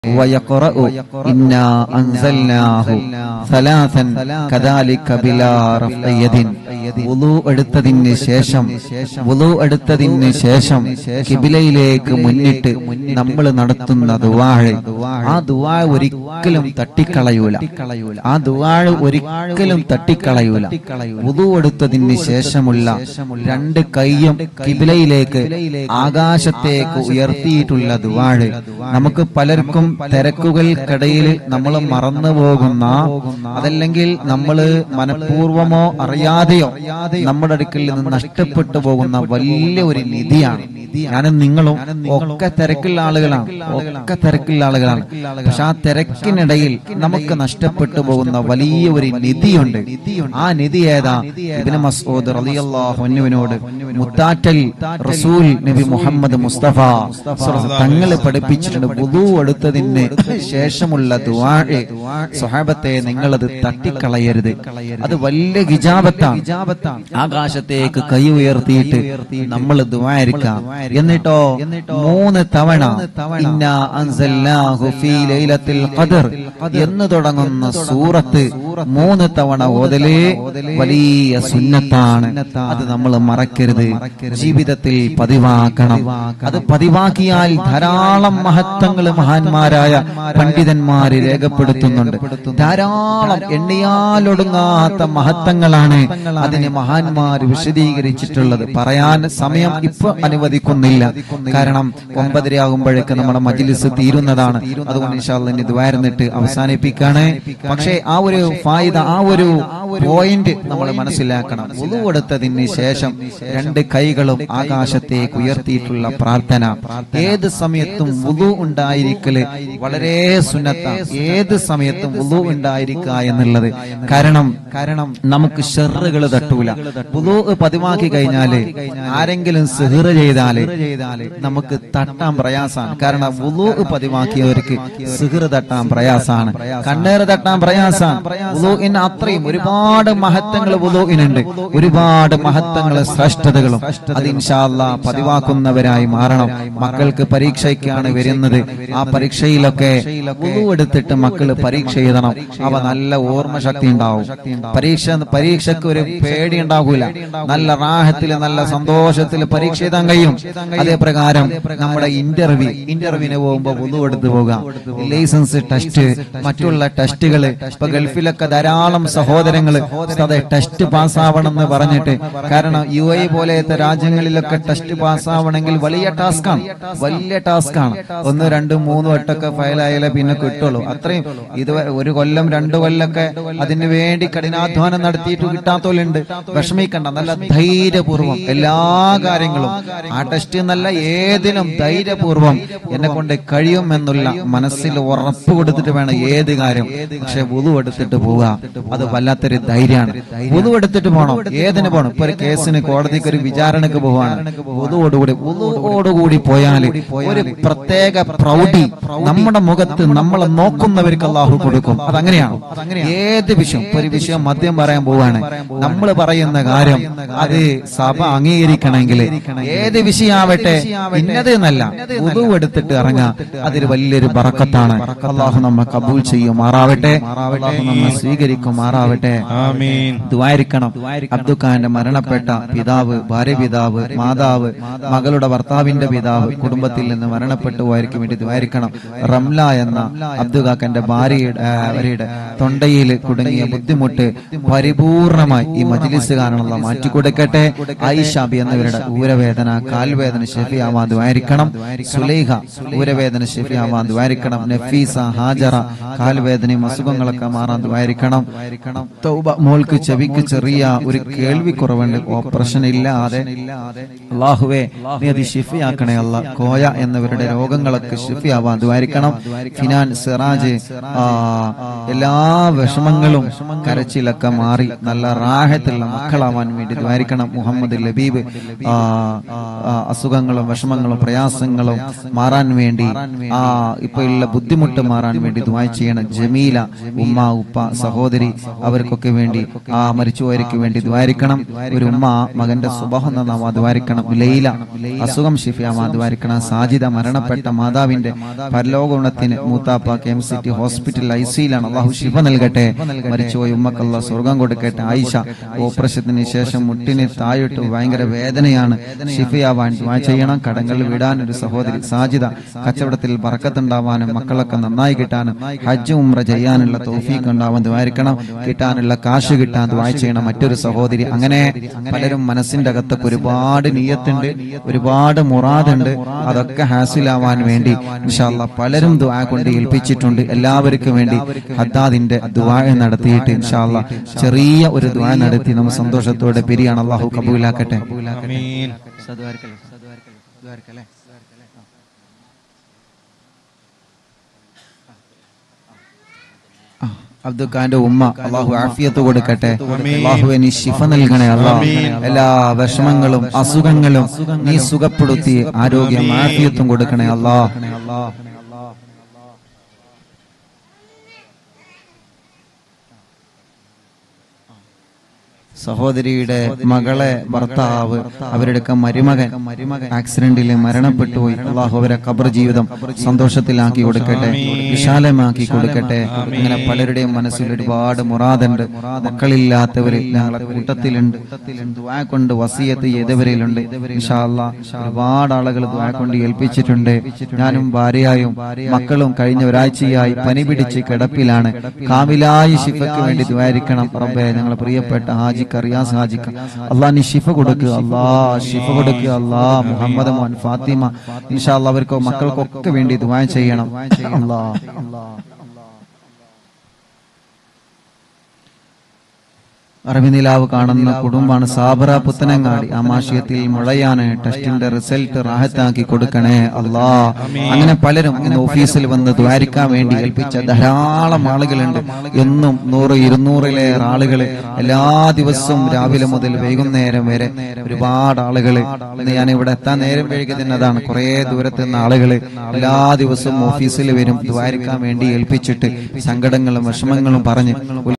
ويقرأ إنا أنزلناه ثلاثا كذلك بلا رفع يد വുളു എടുത്തതിന് ശേഷം വുളു എടുത്തതിന് ശേഷം കിബിലയിലേക്ക് മുന്നിട്ട് നമ്മൾ നടത്തുന്ന ദുവാഴ് ആ ദുവാഴ് ഒരിക്കലും തട്ടിക്കളയൂല ആ ദുവാഴ് ഒരിക്കലും തട്ടിക്കളയൂല വുളു എടുത്തതിന് ശേഷമുള്ള രണ്ട് കൈയും കിബിലയിലേക്ക് ആകാശത്തേക്ക് ഉയർത്തിയിട്ടുള്ള ദുവാഴ് നമുക്ക് പലർക്കും തിരക്കുകൾക്കിടയിൽ നമ്മൾ മറന്നു പോകുന്ന അതല്ലെങ്കിൽ നമ്മൾ മനഃപൂർവമോ അറിയാതെയോ നമ്മുടെ അടുക്കൽ നിന്ന് നഷ്ടപ്പെട്ടു പോകുന്ന വലിയ ഒരു നിധിയാണ് ഞാനും നിങ്ങളും ഒക്കെ തിരക്കുള്ള ആളുകളാണ് ഒക്കെ തിരക്കുള്ള ആളുകളാണ് പക്ഷെ ആ തിരക്കിനിടയിൽ നമുക്ക് നഷ്ടപ്പെട്ടു പോകുന്ന വലിയ ഒരു നിധിയുണ്ട് ആ നിധി ഏതാ ഇബ്നു മസ്ഊദ് റളിയല്ലാഹു അൻഹുവിനോട് മുത്താറ്റൽ റസൂൽ നബി മുഹമ്മദ് മുസ്തഫ തങ്ങൾ പഠിപ്പിച്ചിട്ടുണ്ട് വുദു എടുത്തതിന് ശേഷമുള്ള ദുആഇ സ്വഹാബത്തെ നിങ്ങളത് തട്ടിക്കളയരുത് അത് വലിയ ഗിജാബത്താണ് ആകാശത്തേക്ക് കൈ ഉയർത്തിയിട്ട് നമ്മൾ ദുആയിരിക്കാം എന്നിട്ടോ മൂന്ന് തവണ ഇന്നാ അൻസൽനാഹു ഫീ ലൈലത്തിൽ ഖദർ എന്ന് തുടങ്ങുന്ന സൂറത്ത് മൂന്ന് തവണ ഓതലേ വലിയ സുന്നത്താണ് അത് നമ്മൾ മറക്കരുത് ജീവിതത്തിൽ പതിവാക്കണം അത് പതിവാക്കിയാൽ ധാരാളം മഹത്വങ്ങൾ മഹാന്മാരായ പണ്ഡിതന്മാര് രേഖപ്പെടുത്തുന്നുണ്ട് ധാരാളം എണ്ണിയാലൊടുങ്ങാത്ത മഹത്വങ്ങളാണ് അതിന് മഹാന്മാർ വിശദീകരിച്ചിട്ടുള്ളത് പറയാൻ സമയം ഇപ്പൊ അനുവദിക്കുന്നില്ല കാരണം ഒമ്പതരയാകുമ്പോഴേക്ക് നമ്മുടെ മജിലിസ് തീരുന്നതാണ് അതുകൊണ്ട് ഇൻഷാല്ല ഇനി ദ്വാരുന്നിട്ട് അവസാനിപ്പിക്കാണ് പക്ഷേ ആ ഒരു ഫായിദ ആ ഒരു പോയിന്റ് നമ്മൾ മനസ്സിലാക്കണം ഉളുവെടുത്തതിന് ശേഷം രണ്ട് കൈകളും ആകാശത്തേക്ക് ഉയർത്തിയിട്ടുള്ള പ്രാർത്ഥന ഏത് സമയത്തും ഉളു ഉണ്ടായിരിക്കല് വളരെ സുന്നത്ത ഏത് സമയത്തും ഉളു ഉണ്ടായിരിക്കുക എന്നുള്ളത് കാരണം കാരണം നമുക്ക് ഷെറുകൾ തട്ടൂല ഉളു പതിവാക്കി കഴിഞ്ഞാല് ആരെങ്കിലും സിഹർ ചെയ്താല് നമുക്ക് തട്ടാൻ പ്രയാസാണ് കാരണം ഉളു പതിവാക്കിയവർക്ക് സിഹർ തട്ടാൻ പ്രയാസാണ് കണ്ണേറ് തട്ടാൻ പ്രയാസാണ് ഉളുവിന് അത്രയും ഒരുപാട് മഹത്വങ്ങൾ ഉളുവിനുണ്ട് ഒരുപാട് മഹത്വങ്ങളും ശ്രേഷ്ഠതകളും അത് ഇൻഷാല്ല പതിവാക്കുന്നവരായി മാറണം മക്കൾക്ക് പരീക്ഷയ്ക്കാണ് വരുന്നത് ആ പരീക്ഷയിലൊക്കെ ഉളു എടുത്തിട്ട് മക്കൾ പരീക്ഷ എഴുതണം അവ നല്ല ഓർമ്മശക്തി ഉണ്ടാവും പരീക്ഷ പരീക്ഷയ്ക്ക് ഒരു പേടി ഉണ്ടാകൂല നല്ല റാഹത്തിൽ നല്ല സന്തോഷത്തിൽ പരീക്ഷ എഴുതാൻ കഴിയും അതേ പ്രകാരം നമ്മുടെ ഇന്റർവ്യൂ ഇന്റർവ്യൂവിന് പോകുമ്പോൾ ഉളു എടുത്ത് പോകാം ലൈസൻസ് ടെസ്റ്റ് മറ്റുള്ള ടെസ്റ്റുകൾ ഇപ്പൊ ഗൾഫിലൊക്കെ ധാരാളം സഹോദരങ്ങൾ അതെ ടെസ്റ്റ് പാസ്സാവണം എന്ന് പറഞ്ഞിട്ട് കാരണം യു എ പോലത്തെ രാജ്യങ്ങളിലൊക്കെ ടെസ്റ്റ് പാസ്സാവണമെങ്കിൽ വലിയ ടാസ്കാണ് വലിയ ടാസ്കാണ് ഒന്ന് രണ്ട് മൂന്ന് വട്ടമൊക്കെ ഫയലായാലേ പിന്നെ കിട്ടുള്ളൂ അത്രയും ഇത് ഒരു കൊല്ലം രണ്ടു കൊല്ലൊക്കെ അതിനു വേണ്ടി കഠിനാധ്വാനം നടത്തിയിട്ട് കിട്ടാത്തോലുണ്ട് വിഷമിക്കണ്ട നല്ല ധൈര്യപൂർവ്വം എല്ലാ കാര്യങ്ങളും ആ ടെസ്റ്റ് എന്നല്ല ഏതിനും ധൈര്യപൂർവ്വം എന്നെ കൊണ്ട് കഴിയും എന്നുള്ള മനസ്സിൽ ഉറപ്പ് കൊടുത്തിട്ട് വേണം ഏത് കാര്യം പക്ഷെ വുതു എടുത്തിട്ട് പോവുക അത് വല്ലാത്തൊരു ധൈര്യമാണ് വുതു എടുത്തിട്ട് പോകണം ഏതിന് പോകണം ഇപ്പൊ ഒരു കേസിന് കോടതിക്ക് ഒരു വിചാരണക്ക് പോവാണ് വുതുവോടുകൂടി വുതുവോടുകൂടി പോയാൽ ഒരു പ്രത്യേക പ്രൗഢി നമ്മുടെ മുഖത്ത് നമ്മളെ നോക്കുന്നവർക്ക് അള്ളാഹു കൊടുക്കും അതങ്ങനെയാണ് ഏത് വിഷയം ഇപ്പൊ ഒരു വിഷയം മദ്യം പറയാൻ പോവാണ് നമ്മൾ പറയുന്ന കാര്യം അത് സഭ അംഗീകരിക്കണമെങ്കിൽ ഏത് വിഷയാവട്ടെ ഇന്നത് എന്നല്ല ഉതു എടുത്തിട്ട് ഇറങ്ങാം അതൊരു വലിയൊരു ബറക്കത്താണ് അള്ളാഹു നമ്മെ കബൂൽ ചെയ്യുമാറാവട്ടെ അള്ളാഹു നമ്മെ സ്വീകരിക്കുമാറാവട്ടെ ആമീൻ ദ്വാരിക്കണം അബ്ദുഖാന്റെ മരണപ്പെട്ട പിതാവ് ഭാര്യ പിതാവ് മാതാവ് മകളുടെ ഭർത്താവിന്റെ പിതാവ് കുടുംബത്തിൽ നിന്ന് മരണപ്പെട്ടു പോയവർക്ക് വേണ്ടി ദ്വാരിക്കണം റംല എന്ന അബ്ദുഖാക്കന്റെ ഭാര്യയുടെ ആ, അവരുടെ തൊണ്ടയിൽ കുടുങ്ങിയ ബുദ്ധിമുട്ട് പരിപൂർണമായി ഈ മജ്ലിസ് കാരണമുള്ള മാറ്റിക്കൊടുക്കട്ടെ ഐഷാബി എന്നിവരുടെ ഊരവേദന കാൽവേദന ഷെഫിയാവാൻ ദ്വാരിക്കണം സുലൈഹ ഊരവേദന ഷെഫിയാവാൻ ദ്വാരിക്കണം നഫീസ ഹാജറ കാൽവേദനയും അസുഖങ്ങളൊക്കെ മാറാൻ ദ്വാരിക്കണം തൗബ മോൾക്ക് ചെവിക്ക് ചെറിയ ഒരു കേൾവി കുറവുണ്ട് ഓപ്പറേഷൻ ഇല്ലാതെ അള്ളാഹുവേ നീ അത് ഷിഫിയാക്കണേ അല്ല കോയ എന്നിവരുടെ രോഗങ്ങളൊക്കെ ഷിഫിയാവാൻ ദ്വാരിക്കണം ഫിനാൻ സിറാജ് ആ, എല്ലാ വിഷമങ്ങളും കരച്ചിലൊക്കെ മാറി നല്ല റാഹത്തുള്ള മക്കളാവാൻ വേണ്ടി ദ്വാരിക്കണം മുഹമ്മദ് ലബീബ് ആ, ആ, അസുഖങ്ങളും വിഷമങ്ങളും പ്രയാസങ്ങളും മാറാൻ വേണ്ടി ആ ഇപ്പൊ ഉള്ള ബുദ്ധിമുട്ട് മാറാൻ വേണ്ടി ദ്വാ ചെയ്യണം ജമീല ഉമ്മ ഉപ്പ സഹോദരി അവർക്കൊക്കെ വേണ്ടി ആ മരിച്ചുപോയവർക്ക് വേണ്ടി ദ്വാരിക്കണം ഒരു ഉമ്മ മകന്റെ സുബഹം നന്നാവാ ദ്വാരിക്കണം ലൈല അസുഖം ഷിഫിയാവാ ദ്വാരിക്കണം സാജിദ മരണപ്പെട്ട മാതാവിന്റെ പല പരലോക ഗുണത്തിന് മൂത്താപ്പ K M city hospital I സിയിലാണ് അള്ളാഹു ശിഫ നൽകട്ടെ മരിച്ചുപോയി ഉമ്മക്കല്ല സ്വർഗം കൊടുക്കട്ടെ ആയിഷ ഓപ്പറേഷത്തിന് ശേഷം മുട്ടിന് താഴിട്ട് ഭയങ്കര വേദനയാണ് ഷിഫയാവാൻ ദ്വാ ചെയ്യണം കടങ്ങൾ വിടാൻ ഒരു സഹോദരി സാജിദ കച്ചവടത്തിൽ ബറക്കത്തുണ്ടാവാനും മക്കളൊക്കെ നന്നായി കിട്ടാനും ഹജ്ജ് ഉംറ ചെയ്യാനുള്ള തോഫീക്ക് ഉണ്ടാവാൻ ദ്വാരിക്കണം കിട്ടാനുള്ള കാശ് കിട്ടാൻ ദ്വാ ചെയ്യണം മറ്റൊരു സഹോദരി അങ്ങനെ പലരും മനസ്സിന്റെ അകത്തൊക്കെ ഒരുപാട് നീയത്തുണ്ട് ഒരുപാട് മുറാദുണ്ട് അതൊക്കെ ഹാസിലാവാൻ വേണ്ടി ഇൻഷാല്ല പലരും ദ്വാ കൊണ്ട് ഏൽപ്പിച്ചിട്ടുണ്ട് എല്ലാവർക്കും വേണ്ടി ഹദ്ദാദിന്റെ ദ്വാ നടത്തിയിട്ട് ഇൻഷാല്ല ചെറിയ ഒരു ദ്വാ നടത്തി നമ്മൾ സന്തോഷത്തോടെ പിരിയാണ് അള്ളാഹു കബൂലാക്കട്ടെ ആമീൻ അബ്ദുഖാന്റെ ഉമ്മ അള്ളാഹു ആഫിയത്ത് കൊടുക്കട്ടെ അള്ളാഹു നീ ശിഫ നൽകണേ അള്ളാഹ് എല്ലാ വിഷമങ്ങളും അസുഖങ്ങളും നീ സുഖപ്പെടുത്തി ആരോഗ്യം ആഫിയത്തും കൊടുക്കണേ അള്ളാഹ് സഹോദരിയുടെ മകളെ ഭർത്താവ് അവരുടെ മരുമകൻ ആക്സിഡന്റിൽ മരണപ്പെട്ടുപോയി അള്ളാഹു അവരെ ഖബർ ജീവിതം സന്തോഷത്തിലാക്കി കൊടുക്കട്ടെ വിശാലമാക്കി കൊടുക്കട്ടെ അങ്ങനെ പലരുടെയും മനസ്സിൽ ഒരുപാട് മുറാദുണ്ട് മക്കളില്ലാത്തവര് ഞങ്ങളെ കൂട്ടത്തിലുണ്ട് ദുആ കൊണ്ട് വസിയത്ത് ചെയ്തവരിലുണ്ട് ഇൻഷാ അല്ലാ ഒരുപാട് ആളുകൾ ദുആ കൊണ്ട് ഏൽപ്പിച്ചിട്ടുണ്ട് ഞാനും ഭാര്യയായും മക്കളും കഴിഞ്ഞ ഒരാഴ്ചയായി പനി പിടിച്ച് കിടപ്പിലാണ് കാമിലായി ശിഫയ്ക്ക് വേണ്ടി ദ്വാരിക്കണം റബ്ബേ ഞങ്ങളെ പ്രിയപ്പെട്ട ഹാജിക്ക് റിയാസ് ഹാജിക്ക് അള്ളാ നീ ഷിഫ കൊടുക്കുക അള്ളാ ഷിഫ കൊടുക്കുക അള്ളാ മുഹമ്മദ് മോൻ ഫാത്തിമ ഇൻഷാ അല്ലാ അവർക്കോ മക്കൾക്കൊക്കെ വേണ്ടി ദ്വാ ചെയ്യണം അള്ളാ അറബിനിലാവ് കാണുന്ന കുടുംബാണ് സാബറ പുത്തനങ്ങാടി ആമാശയത്തിൽ മുളയാണ് ടെസ്റ്റിന്റെ റിസൾട്ട് റാഹത്താക്കി കൊടുക്കണേ അല്ലാ അങ്ങനെ പലരും ഇന്ന് ഓഫീസിൽ വന്ന് ദ്വാരിക്കാൻ വേണ്ടി ഏൽപ്പിച്ച ധാരാളം ആളുകളുണ്ട് എന്നും നൂറ് ഇരുന്നൂറിലേറെ ആളുകൾ എല്ലാ ദിവസവും രാവിലെ മുതൽ വൈകുന്നേരം വരെ ഒരുപാട് ആളുകൾ ഇന്ന് ഞാൻ ഇവിടെ എത്താൻ നേരം വൈകിയതിനതാണ് കുറെ ദൂരത്ത് നിന്ന് ആളുകൾ എല്ലാ ദിവസവും ഓഫീസിൽ വരും ദ്വാരിക്കാൻ വേണ്ടി ഏൽപ്പിച്ചിട്ട് സങ്കടങ്ങളും വിഷമങ്ങളും പറഞ്ഞ്